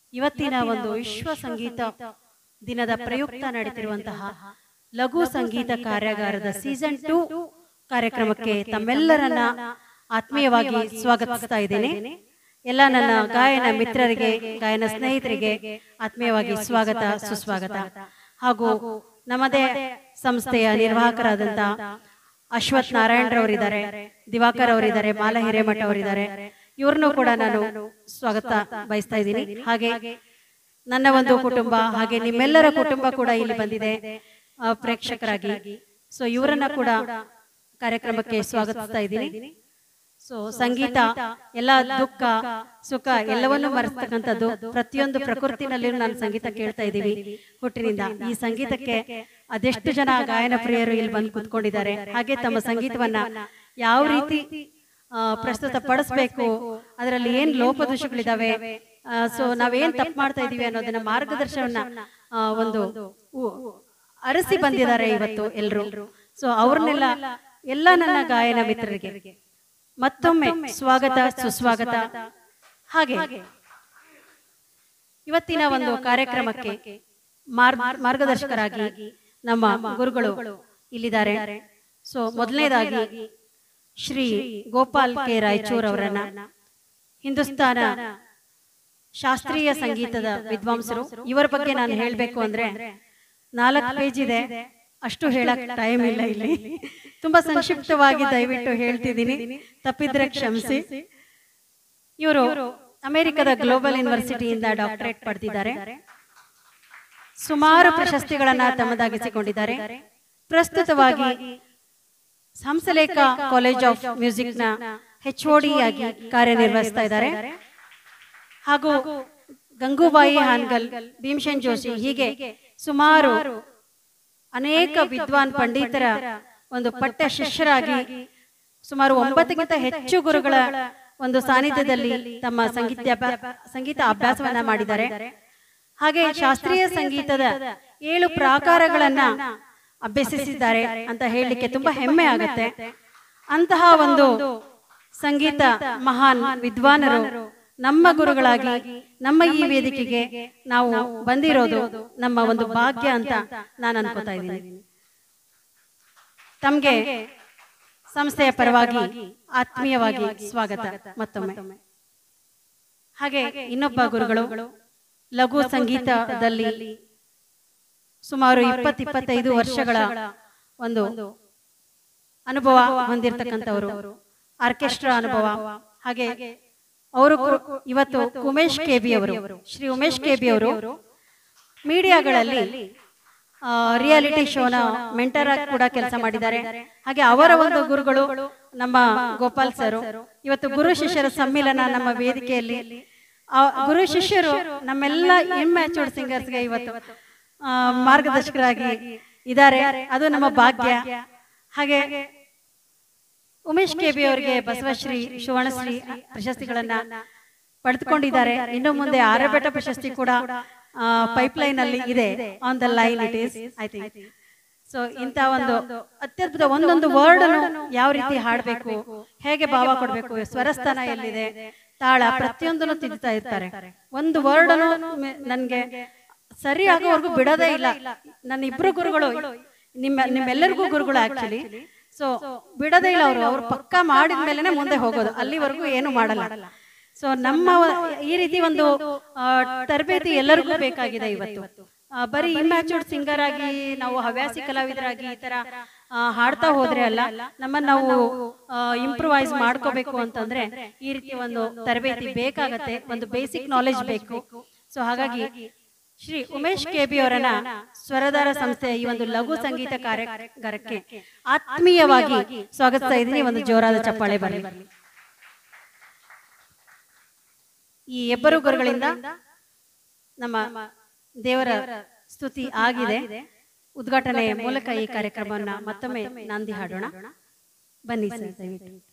ಇವತ್ತಿನ ಒಂದು ವಿಶ್ವ ಸಂಗೀತ ದಿನದ ಪ್ರಯುಕ್ತ ನಡೀತಿರುವಂತಹ ಲಘು ಸಂಗೀತ ಕಾರ್ಯಾಗಾರದ ಸೀಸನ್ ಟೂ ಕಾರ್ಯಕ್ರಮಕ್ಕೆ ತಮ್ಮೆಲ್ಲರನ್ನ ಆತ್ಮೀಯವಾಗಿ ಸ್ವಾಗತಿಸ್ತಾ ಇದ್ದೇನೆ ಎಲ್ಲ ನನ್ನ ಗಾಯನ ಮಿತ್ರರಿಗೆ ಗಾಯನ ಸ್ನೇಹಿತರಿಗೆ ಆತ್ಮೀಯವಾಗಿ ಸ್ವಾಗತ ಸುಸ್ವಾಗತ ಹಾಗೂ ನಮ್ಮದೇ ಸಂಸ್ಥೆಯ ನಿರ್ವಾಹಕರಾದಂತ ಅಶ್ವಥ್ ನಾರಾಯಣ್ ರವರಿದ್ದಾರೆ ದಿವಾಕರ್ ಅವರಿದ್ದಾರೆ ಮಾಲಾ ಹಿರೇಮಠ ಅವರಿದ್ದಾರೆ ಇವ್ರನ್ನೂ ಕೂಡ ನಾನು ಸ್ವಾಗತ ಬಯಸ್ತಾ ಇದ್ದೀನಿ ಹಾಗೆ ನನ್ನ ಒಂದು ಕುಟುಂಬ ಹಾಗೆ ನಿಮ್ಮೆಲ್ಲರ ಕುಟುಂಬ ಕೂಡ ಇಲ್ಲಿ ಬಂದಿದೆ ಆ, ಪ್ರೇಕ್ಷಕರಾಗಿ ಸೊ ಇವರನ್ನ ಕೂಡ ಕಾರ್ಯಕ್ರಮಕ್ಕೆ ಸ್ವಾಗತಿಸ್ತಾ ಇದ್ದೀನಿ ಸೊ ಸಂಗೀತ ಎಲ್ಲ ದುಃಖ ಸುಖ ಎಲ್ಲವನ್ನೂ ಮರೆಸ್ತಕ್ಕಂಥದ್ದು ಪ್ರತಿಯೊಂದು ಪ್ರಕೃತಿನಲ್ಲಿಯೂ ನಾನು ಸಂಗೀತ ಕೇಳ್ತಾ ಇದ್ದೀವಿ ಹುಟ್ಟಿನಿಂದ ಈ ಸಂಗೀತಕ್ಕೆ ಅದೆಷ್ಟು ಜನ ಗಾಯನ ಪ್ರಿಯರು ಇಲ್ಲಿ ಬಂದು ಕುತ್ಕೊಂಡಿದ್ದಾರೆ ಹಾಗೆ ತಮ್ಮ ಸಂಗೀತವನ್ನ ಯಾವ ರೀತಿ ಆ, ಪ್ರಸ್ತುತ ಪಡಿಸ್ಬೇಕು ಅದರಲ್ಲಿ ಏನ್ ಲೋಪದೋಷಗಳಿದಾವೆ ಸೊ ನಾವೇನ್ ತಪ್ಪು ಮಾಡ್ತಾ ಇದೀವಿ ಅನ್ನೋದನ್ನ ಮಾರ್ಗದರ್ಶನವನ್ನ ಆ, ಒಂದು ಉ- ಅರಸಿ ಬಂದಿದ್ದಾರೆ ಇವತ್ತು ಎಲ್ರು ಸೊ ಅವ್ರನ್ನೆಲ್ಲ ಎಲ್ಲ ನನ್ನ ಗಾಯನ ಮಿತ್ರರಿಗೆ ಮತ್ತೊಮ್ಮೆ ಸ್ವಾಗತ ಸುಸ್ವಾಗತ ಹಾಗೆ ಇವತ್ತಿನ ಒಂದು ಕಾರ್ಯಕ್ರಮಕ್ಕೆ ಮಾರ್- ಮಾರ್ಗದರ್ಶಕರಾಗಿ ನಮ್ಮ ಗುರುಗಳು ಇಲ್ಲಿದ್ದಾರೆ ಸೊ ಮೊದಲನೇದಾಗಿ ಶ್ರೀ ಗೋಪಾಲ್ ಕೆ ರಾಯಚೂರ್ ಅವರನ್ನ ಹಿಂದೂಸ್ತಾನ ಶಾಸ್ತ್ರೀಯ ಸಂಗೀತದ ವಿದ್ವಾಂಸರು ಇವರ ಬಗ್ಗೆ ನಾನು ಹೇಳಬೇಕು ಅಂದ್ರೆ ನಾಲ್ಕು ಪೇಜ್ ಇದೆ ಅಷ್ಟು ಹೇಳಕ್ ಟೈಮ್ ಇಲ್ಲ ಇಲ್ಲಿ ತುಂಬಾ ಸಂಕ್ಷಿಪ್ತವಾಗಿ ದಯವಿಟ್ಟು ಹೇಳ್ತಿದ್ದೀನಿ ತಪ್ಪಿದ್ರೆ ಕ್ಷಮಿಸಿ ಇವರು ಅಮೆರಿಕದ ಗ್ಲೋಬಲ್ ಯೂನಿವರ್ಸಿಟಿಯಿಂದ ಡಾಕ್ಟರೇಟ್ ಪಡೆದಿದ್ದಾರೆ ಸುಮಾರು ಪ್ರಶಸ್ತಿಗಳನ್ನ ತಮ್ಮದಾಗಿಸಿಕೊಂಡಿದ್ದಾರೆ ಪ್ರಸ್ತುತವಾಗಿ ಹಂಸಲೇಖ ಕಾಲೇಜ್ ಆಫ್ ಮ್ಯೂಸಿಕ್ ನ ಹೆಚ್ ಆಗಿ ಕಾರ್ಯನಿರ್ವಹಿಸ್ತಾ ಇದ್ದಾರೆ ಹಾಗೂ ಗಂಗೂಬಾಯಿ ಹಾನ್ಗಲ್ ಭೀಮಸೇನ್ ಜೋಶಿ ಹೀಗೆ ಸುಮಾರು ಅನೇಕ ವಿದ್ವಾನ್ ಪಂಡಿತರ ಒಂದು ಪಟ್ಟ ಶಿಷ್ಯರಾಗಿ ಸುಮಾರು ಒಂಬತ್ತಕ್ಕಿಂತ ಹೆಚ್ಚು ಗುರುಗಳ ಒಂದು ಸಾನ್ನಿಧ್ಯದಲ್ಲಿ ತಮ್ಮ ಸಂಗೀತ ಸಂಗೀತ ಅಭ್ಯಾಸವನ್ನ ಮಾಡಿದ್ದಾರೆ ಹಾಗೆ ಶಾಸ್ತ್ರೀಯ ಸಂಗೀತದ ಏಳು ಪ್ರಾಕಾರಗಳನ್ನ ಅಭ್ಯಸಿಸಿದ್ದಾರೆ ಅಂತ ಹೇಳಲಿಕ್ಕೆ ತುಂಬಾ ಹೆಮ್ಮೆ ಆಗುತ್ತೆ ಅಂತಹ ಒಂದು ಸಂಗೀತ ಮಹಾನ್ ವಿದ್ವಾನರು ನಮ್ಮ ಗುರುಗಳಾಗಿ ನಮ್ಮ ಈ ವೇದಿಕೆಗೆ ನಾವು ಬಂದಿರೋದು ನಮ್ಮ ಒಂದು ಭಾಗ್ಯ ಅಂತ ನಾನು ಅನ್ಕೋತಾ ಇದ್ದೀನಿ ತಮ್ಗೆ ಸಂಸ್ಥೆಯ ಪರವಾಗಿ ಆತ್ಮೀಯವಾಗಿ ಸ್ವಾಗತ ಮತ್ತೊಮ್ಮೆ ಹಾಗೆ ಇನ್ನೊಬ್ಬ ಗುರುಗಳು ಲಘು ಸಂಗೀತದಲ್ಲಿ ಸುಮಾರು ಇಪ್ಪತ್ ಇಪ್ಪತ್ತೈದು ವರ್ಷಗಳ ಒಂದು ಅನುಭವ ಹೊಂದಿರತಕ್ಕಂಥವರು ಆರ್ಕೆಸ್ಟ್ರಾ ಅನುಭವ ಹಾಗೆ ಅವರು ಕು- ಇವತ್ತು ಉಮೇಶ್ ಕೆಬಿ ಅವರು ಶ್ರೀ ಉಮೇಶ್ ಕೆಬಿ ಅವರು ಮೀಡಿಯಾಗಳಲ್ಲಿ ರಿಯಾಲಿಟಿ ಶೋನ ಮೆಂಟರ್ ಆಗಿ ಕೂಡ ಕೆಲಸ ಮಾಡಿದ್ದಾರೆ ಹಾಗೆ ಅವರ ಒಂದು ಗುರುಗಳು ನಮ್ಮ ಗೋಪಾಲ್ ಸರ್ ಇವತ್ತು ಗುರು ಶಿಷ್ಯರ ಸಮ್ಮಿಲನ ನಮ್ಮ ವೇದಿಕೆಯಲ್ಲಿ ಆ ಗುರು ಶಿಷ್ಯರು ನಮ್ಮೆಲ್ಲ ಇಮ್ಯಾಚೂರ್ಡ್ ಸಿಂಗರ್ಸ್ಗೆ ಇವತ್ತು ಆ, ಮಾರ್ಗದರ್ಶಕರಾಗಿ ಇದ್ದಾರೆ ಅದು ನಮ್ಮ ಭಾಗ್ಯ ಹಾಗೆ ಉಮೇಶ್ ಕೆಬಿ ಅವರಿಗೆ ಬಸವಶ್ರೀ ಸುವರ್ಣಶ್ರೀ ಪ್ರಶಸ್ತಿಗಳನ್ನ ಪಡೆದುಕೊಂಡಿದ್ದಾರೆ ಇನ್ನು ಮುಂದೆ ಆರ್ಯಭಟ ಪ್ರಶಸ್ತಿ ಕೂಡ ಪೈಪ್ಲೈನ್ ಅಲ್ಲಿ ಇದೆ on the line it is I think so ಇಂತ ಒಂದು ಅತ್ಯದ್ಭುತ ಒಂದೊಂದು ವರ್ಡ್ ಯಾವ ರೀತಿ ಹಾಡಬೇಕು ಹೇಗೆ ಭಾವ ಕೊಡಬೇಕು ಸ್ವರಸ್ಥಾನ ಎಲ್ಲಿದೆ ತಾಳ ಪ್ರತಿಯೊಂದನ್ನು ತಿದ್ದುತ್ತಾ ಇರ್ತಾರೆ ಒಂದು ವರ್ಡ್ ನನ್ಗೆ ಸರಿ ಆಗೋವರೆಗೂ ಬಿಡೋದೇ ಇಲ್ಲ ನನ್ನ ಇಬ್ರು ಗುರುಗಳು ನಿಮ್ಮ ನಿಮ್ಮೆಲ್ಲರಿಗೂ ಗುರುಗಳು ಆಕ್ಚುಲಿ ಸೊ ಬಿಡೋದೇ ಇಲ್ಲ ಅವರು ಅವ್ರು ಪಕ್ಕ ಮಾಡಿದ ಮೇಲೆನೆ ಮುಂದೆ ಹೋಗೋದು ಅಲ್ಲಿವರೆಗೂ ಏನು ಮಾಡಲ್ಲ ಸೊ ನಮ್ಮ ವ- ಈ ರೀತಿ ಒಂದು ಆ, ತರಬೇತಿ ಎಲ್ಲರಿಗೂ ಬೇಕಾಗಿದೆ ಇವತ್ತು ಆ, ಬರೀ ಇಮ್ಯಾಚೂರ್ಡ್ ಸಿಂಗರ್ ಆಗಿ ನಾವು ಹವ್ಯಾಸಿ ಕಲಾವಿದರಾಗಿ ಈ ತರ ಆ, ಹಾಡ್ತಾ ಹೋದ್ರೆ ಅಲ್ಲ ನಮ್ಮನ್ನ ನಾವು ಇಂಪ್ರೂವೈಸ್ ಮಾಡ್ಕೋಬೇಕು ಅಂತಂದ್ರೆ ಈ ರೀತಿ ಒಂದು ತರಬೇತಿ ಬೇಕಾಗತ್ತೆ ಒಂದು ಬೇಸಿಕ್ ನಾಲೆಜ್ ಬೇಕು ಸೊ ಹಾಗಾಗಿ ಶ್ರೀ ಉಮೇಶ್ ಕೆಬಿ ಅವರನ್ನ ಸ್ವರದಾರ ಸಂಸ್ಥೆಯ ಈ ಒಂದು ಲಘು ಸಂಗೀತ ಕಾರ್ಯಾಗಾರಕ್ಕೆ ಆತ್ಮೀಯವಾಗಿ ಸ್ವಾಗತಿಸ್ತಾ ಇದ್ದೀನಿ ಒಂದು ಜೋರಾದ ಚಪ್ಪಾಳೆ ಬರಲಿ ಈ ಇಬ್ಬರು ಗುರುಗಳಿಂದ ನಮ್ಮ ದೇವರ ಸ್ತುತಿ ಆಗಿದೆ ಉದ್ಘಾಟನೆಯ ಮೂಲಕ ಈ ಕಾರ್ಯಕ್ರಮವನ್ನ ಮತ್ತೊಮ್ಮೆ ನಾಂದಿ ಹಾಡೋಣ ಬನ್ನಿ ಸರ್ ದಯವಿಟ್ಟು